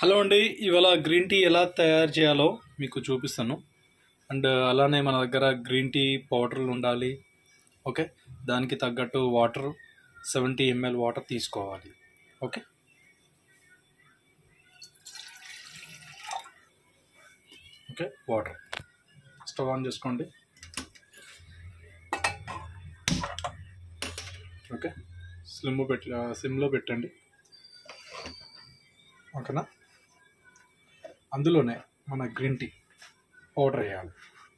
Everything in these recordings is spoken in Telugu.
హలో అండి ఇవాళ గ్రీన్ టీ ఎలా తయారు చేయాలో మీకు చూపిస్తాను అండ్ అలానే మన దగ్గర గ్రీన్ టీ పౌడర్లు ఉండాలి ఓకే దానికి తగ్గట్టు వాటర్ సెవెంటీ ఎంఎల్ వాటర్ తీసుకోవాలి okay okay water stove on చేసుకోండి ఓకే స్లిమ్ పెట్టి సిమ్లో పెట్టండి ఓకేనా అందులోనే మన గ్రీన్ టీ పౌడర్ వేయాలి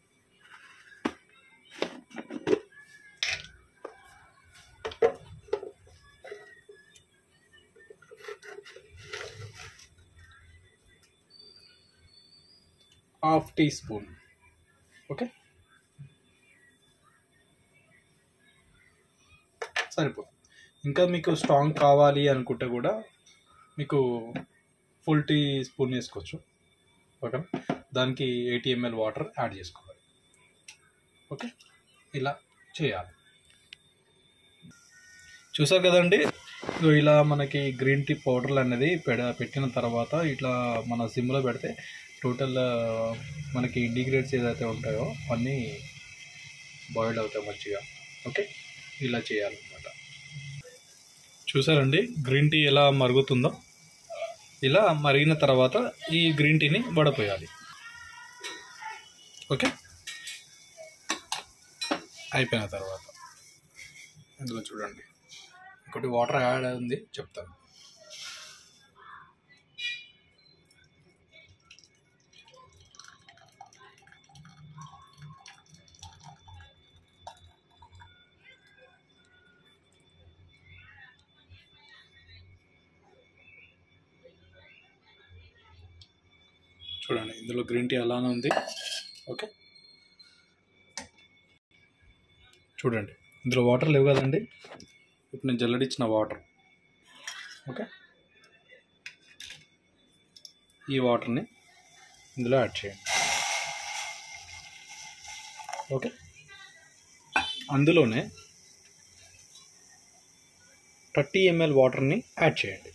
హాఫ్ టీ స్పూన్ ఓకే సరిపోతుంది ఇంకా మీకు స్ట్రాంగ్ కావాలి అనుకుంటే కూడా మీకు ఫుల్ టీ స్పూన్ వేసుకోవచ్చు ఓకే దానికి ఎయిటీ ఎంఎల్ వాటర్ యాడ్ చేసుకోవాలి ఓకే ఇలా చేయాలి చూసారు కదండి సో ఇలా మనకి గ్రీన్ టీ పౌడర్లు అనేది పెడ పెట్టిన తర్వాత ఇట్లా మన సిమ్లో పెడితే టోటల్ మనకి ఇంటిగ్రేట్స్ ఏదైతే ఉంటాయో అన్నీ బాయిల్డ్ అవుతాయి మంచిగా ఓకే ఇలా చేయాలన్నమాట చూసారండి గ్రీన్ టీ ఎలా మరుగుతుందో ఇలా మరిగిన తర్వాత ఈ గ్రీన్ టీని వడపోయాలి ఓకే అయిపోయిన తర్వాత ఇందులో చూడండి ఇంకోటి వాటర్ యాడ్ ఉంది చెప్తాను చూడండి ఇందులో గ్రీన్ టీ అలానే ఉంది ఓకే చూడండి ఇందులో వాటర్ లేవు కదండి ఇప్పుడు నేను జల్లడిచ్చిన వాటర్ ఓకే ఈ వాటర్ని ఇందులో యాడ్ చేయండి ఓకే అందులోనే థర్టీ ఎంఎల్ వాటర్ని యాడ్ చేయండి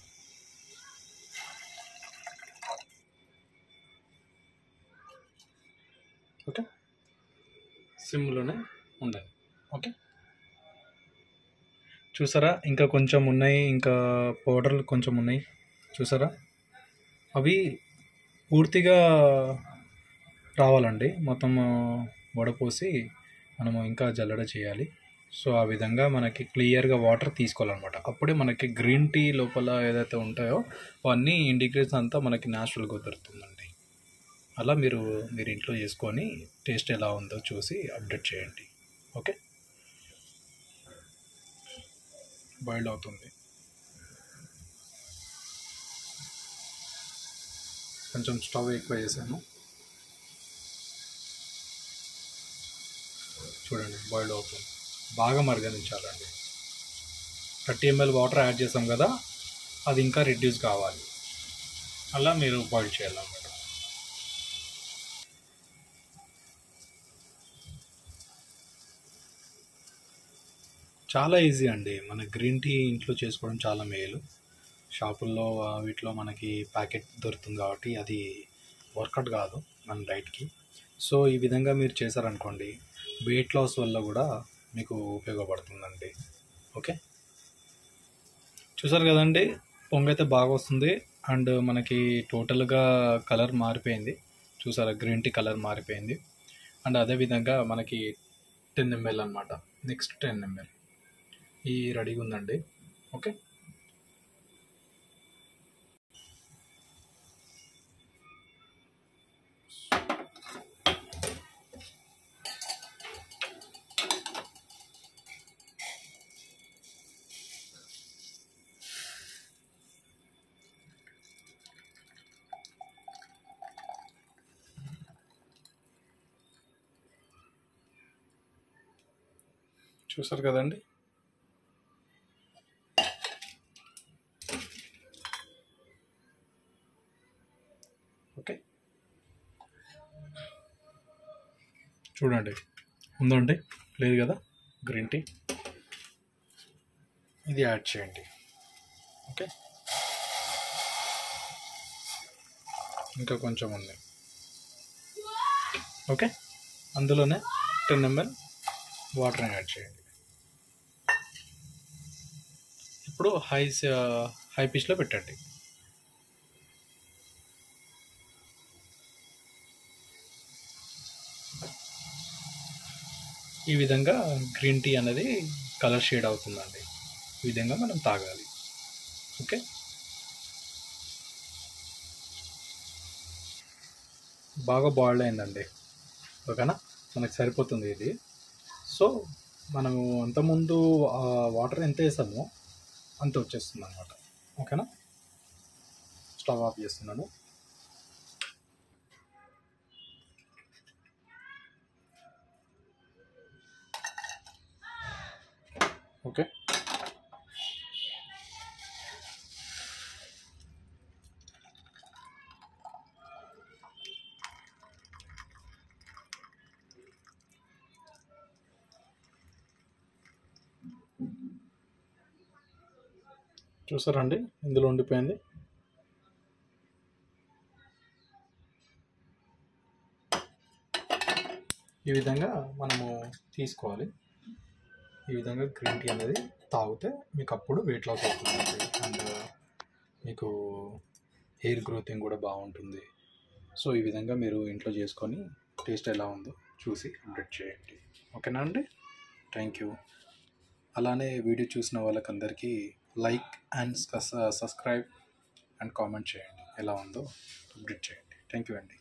ఓకే సిమ్లోనే ఉండాలి ఓకే చూసారా ఇంకా కొంచెం ఉన్నాయి ఇంకా పౌడర్లు కొంచెం ఉన్నాయి చూసారా అవి పూర్తిగా రావాలండి మొత్తం వడపోసి మనము ఇంకా జల్లడ చేయాలి సో ఆ విధంగా మనకి క్లియర్గా వాటర్ తీసుకోవాలన్నమాట అప్పుడే మనకి గ్రీన్ టీ లోపల ఏదైతే ఉంటాయో అవన్నీ ఇండిగ్రేట్స్ అంతా మనకి న్యాచురల్గా దొరుకుతుందండి అలా మీరు మీరు ఇంట్లో చేసుకొని టేస్ట్ ఎలా ఉందో చూసి అప్డేట్ చేయండి ఓకే బాయిల్డ్ అవుతుంది కొంచెం స్టవ్ ఎక్కువ చేశాను చూడండి బాయిల్డ్ అవుతుంది బాగా మరగనించాలండి థర్టీ ఎంఎల్ వాటర్ యాడ్ చేసాం కదా అది ఇంకా రిడ్యూస్ కావాలి అలా మీరు బాయిల్ చేయాలన్నమాట చాలా ఈజీ అండి మన గ్రీన్ టీ ఇంట్లో చేసుకోవడం చాలా మేలు షాపుల్లో వీటిలో మనకి ప్యాకెట్ దొరుకుతుంది కాబట్టి అది వర్కౌట్ కాదు మన డైట్కి సో ఈ విధంగా మీరు చేశారనుకోండి వెయిట్ లాస్ వల్ల కూడా మీకు ఉపయోగపడుతుందండి ఓకే చూసారు కదండి పొంగైతే బాగా వస్తుంది అండ్ మనకి టోటల్గా కలర్ మారిపోయింది చూసారా గ్రీన్ టీ కలర్ మారిపోయింది అండ్ అదేవిధంగా మనకి టెన్ ఎంఎల్ అనమాట నెక్స్ట్ టెన్ ఎంఎల్ ఈ రెడీగా ఉందండి ఓకే చూసారు కదండి ఓకే చూడండి ఉందండి లేదు కదా గ్రీన్ టీ ఇది యాడ్ చేయండి ఓకే ఇంకా కొంచెం ఉంది ఓకే అందులోనే టెన్ ఎంఎల్ వాటర్ యాడ్ చేయండి ఇప్పుడు హై హై పిచ్లో పెట్టండి ఈ విధంగా గ్రీన్ టీ అనేది కలర్ షేడ్ అవుతుందండి ఈ విధంగా మనం తాగాలి ఓకే బాగా బాయిల్డ్ అయిందండి ఓకేనా మనకు సరిపోతుంది ఇది సో మనము అంతకుముందు వాటర్ ఎంత వేసామో అంత వచ్చేస్తుంది అనమాట ఓకేనా స్టవ్ ఆఫ్ చేస్తున్నాను ఓకే చూసారండి ఇందులో ఉండిపోయింది ఈ విధంగా మనము తీసుకోవాలి ఈ విధంగా గ్రీన్ టీ అనేది తాగితే మీకు అప్పుడు వెయిట్ లాస్ అవుతుంది అండ్ మీకు హెయిర్ గ్రోతింగ్ కూడా బాగుంటుంది సో ఈ విధంగా మీరు ఇంట్లో చేసుకొని టేస్ట్ ఎలా ఉందో చూసి అప్డేట్ చేయండి ఓకేనా అండి థ్యాంక్ యూ అలానే వీడియో చూసిన వాళ్ళకందరికీ like and subscribe and comment చేయండి ఎలా ఉందో అప్డేట్ చేయండి థ్యాంక్ యూ అండి